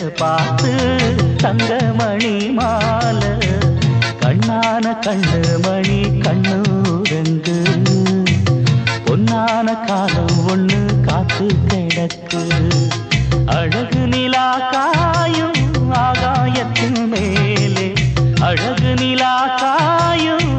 பார்த்து தங்கமணி மாலை கண்ணான கண்ணு மணி கண்ணூரங்கு பொன்னான காலம் ஒண்ணு காத்து கிடக்கு அழகு நிலா காயும் ஆகாயத்தின் மேலே அழகு நிலா காயும்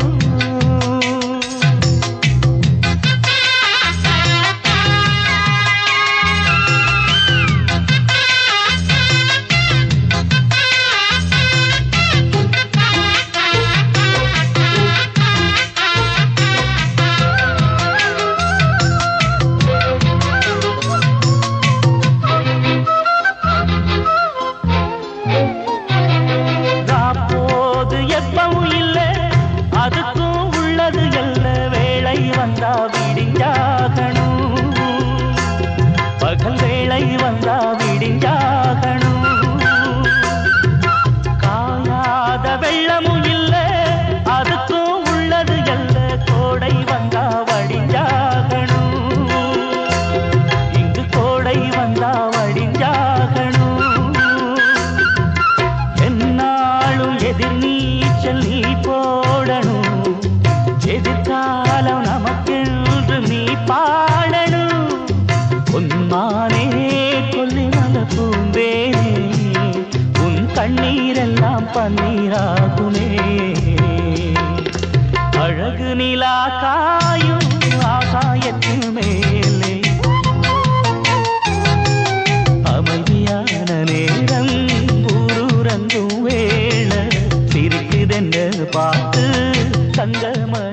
போது எப்பவும் இல்ல அதுக்கும் உள்ளது எல்ல வேளை வந்தா விடிஞ்சாகணும் பகல் வேளை வந்தா விடிஞ்சாகணும் காயாத வெள்ளமும் இல்ல அதுக்கும் உள்ளது எல்ல கோடை வந்தா வடிஞ்சாகணும் இங்கு கோடை வந்தா வடிஞ்சாகணும் என்னாலும் எதிர் நீச்சல் நீ போடணும் எதிர்காலம் நமக்கென்று நீ பாடணும் உன்மானே கொல்லிமல பூந்தேனே உன் கண்ணீரெல்லாம் பன்னீராகுமே அழகு நிலா காயும் ஆகாயத்தின் மேலே அமைதியான நேரம் ஊரூரங்கும் வேள சிரிக்குதென்று பார்த்து தங்கம